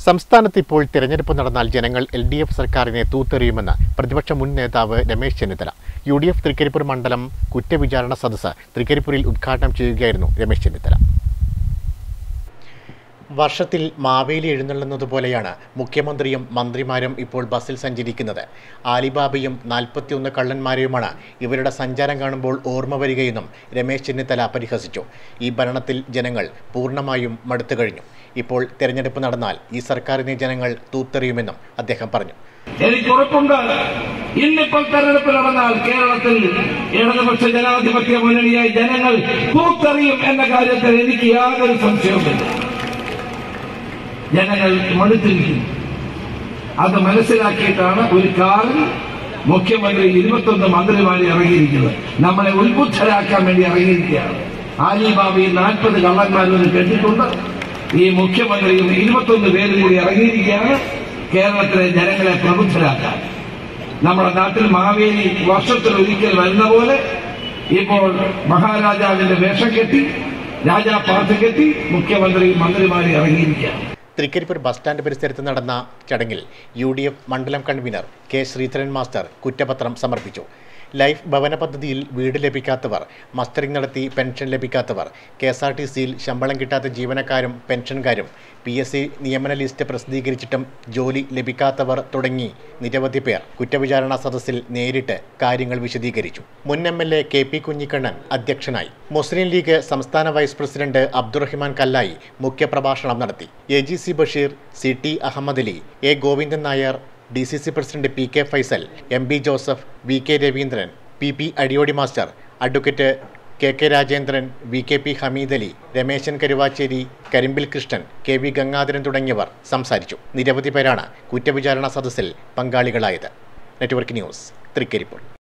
സംസ്ഥാനത്ത് ഇപ്പോൾ തിരഞ്ഞെടുപ്പ് നടന്നാൽ ജനങ്ങൾ എൽ ഡി എഫ് സർക്കാരിനെ തൂത്തെറിയുമെന്ന് പ്രതിപക്ഷ മുൻ നേതാവ് Ramesh Chennithala U D F Thrikaripur മണ്ഡലം കുറ്റവിചാരണ സദസ്സ് തൃക്കരിപ്പൂരിൽ ഉദ്ഘാടനം ചെയ്യുകയായിരുന്നു രമേശ് ചെന്നിത്തല വർഷത്തിൽ മാവേലി എഴുന്നള്ളുന്നത് പോലെയാണ് മുഖ്യമന്ത്രിയും മന്ത്രിമാരും ഇപ്പോൾ ബസ്സിൽ സഞ്ചരിക്കുന്നത് ആലിബാബയും നാൽപ്പത്തിയൊന്ന് കള്ളന്മാരെയുമാണ് ഇവരുടെ സഞ്ചാരം കാണുമ്പോൾ ഓർമ്മ വരികയെന്നും രമേശ് ചെന്നിത്തല പരിഹസിച്ചു ഈ ഭരണത്തിൽ ജനങ്ങൾ പൂർണ്ണമായും മടുത്തു കഴിഞ്ഞു ഇപ്പോൾ തെരഞ്ഞെടുപ്പ് നടന്നാൽ ഈ സർക്കാരിനെ ജനങ്ങൾ തൂത്തെറിയുമെന്നും അദ്ദേഹം പറഞ്ഞു എനിക്ക് ഉറപ്പുണ്ട് ഇന്നിപ്പോൾ തെരഞ്ഞെടുപ്പ് നടന്നാൽ കേരളത്തിൽ ഇടതുപക്ഷ ജനാധിപത്യ മുന്നണിയായി ജനങ്ങൾ പൂത്തെറിയും എന്ന കാര്യത്തിൽ എനിക്ക് യാതൊരു സംശയവുമില്ല ജനങ്ങൾ മടുത്തിരിക്കുന്നു അത് മനസ്സിലാക്കിയിട്ടാണ് ഒരു കാറിൽ മുഖ്യമന്ത്രി ഇരുപത്തൊന്ന് മന്ത്രിമാരെ ഇറങ്ങിയിരിക്കുന്നത് നമ്മളെ ഉത്ബുദ്ധരാക്കാൻ വേണ്ടി ഇറങ്ങിയിരിക്കുകയാണ് ആലിബാബയിൽ നാൽപ്പത് കള്ളന്മാരെന്ന് കേട്ടിട്ടുണ്ട് ഈ മുഖ്യമന്ത്രിയും ഇരുപത്തൊന്ന് പേരും കൂടി ഇറങ്ങിയിരിക്കുകയാണ് കേരളത്തിലെ ജനങ്ങളെ പ്രബുദ്ധരാക്കാൻ നമ്മുടെ നാട്ടിൽ മാവേലി വർഷത്തിൽ ഒരിക്കൽ വരുന്ന പോലെ ഇപ്പോൾ മഹാരാജാവിന്റെ വേഷം കെട്ടി രാജാപാർട്ട് കെട്ടി മുഖ്യമന്ത്രി മന്ത്രിമാരെ ഇറങ്ങിയിരിക്കുകയാണ് തൃക്കരിപ്പൂർ ബസ് സ്റ്റാൻഡ് പരിസരത്ത് നടന്ന ചടങ്ങിൽ യു ഡി എഫ് മണ്ഡലം കൺവീനർ കെ ശ്രീധരൻ മാസ്റ്റർ കുറ്റപത്രം സമർപ്പിച്ചു ലൈഫ് ഭവന പദ്ധതിയിൽ വീട് ലഭിക്കാത്തവർ മസ്റ്ററിംഗ് നടത്തി പെൻഷൻ ലഭിക്കാത്തവർ കെ എസ് ആർ ടി സിയിൽ ശമ്പളം കിട്ടാത്ത ജീവനക്കാരും പെൻഷൻകാരും പി എസ് സി നിയമന ലിസ്റ്റ് പ്രസിദ്ധീകരിച്ചിട്ടും ജോലി ലഭിക്കാത്തവർ തുടങ്ങി നിരവധി പേർ കുറ്റവിചാരണ സദസ്സിൽ നേരിട്ട് കാര്യങ്ങൾ വിശദീകരിച്ചു മുൻ M L A K P Kunhikannan അധ്യക്ഷനായി മുസ്ലിം ലീഗ് സംസ്ഥാന വൈസ് പ്രസിഡന്റ് അബ്ദുറഹിമാൻ കല്ലായി മുഖ്യപ്രഭാഷണം നടത്തി A G C Basheer C T Ahammed Ali A Govindan Nair D C C president P K Faisal M B Joseph V K Raveendran P P Adiyodi master advocate K K Rajendran V K P Hameed Ali Rameshan Karuvacheri Karimbil Krishnan K V Gangadharan തുടങ്ങിയവർ സംസാരിച്ചു നിരവധി പേരാണ് കുറ്റവിചാരണ സദസ്സിൽ പങ്കാളികളായത് network news Trikaripur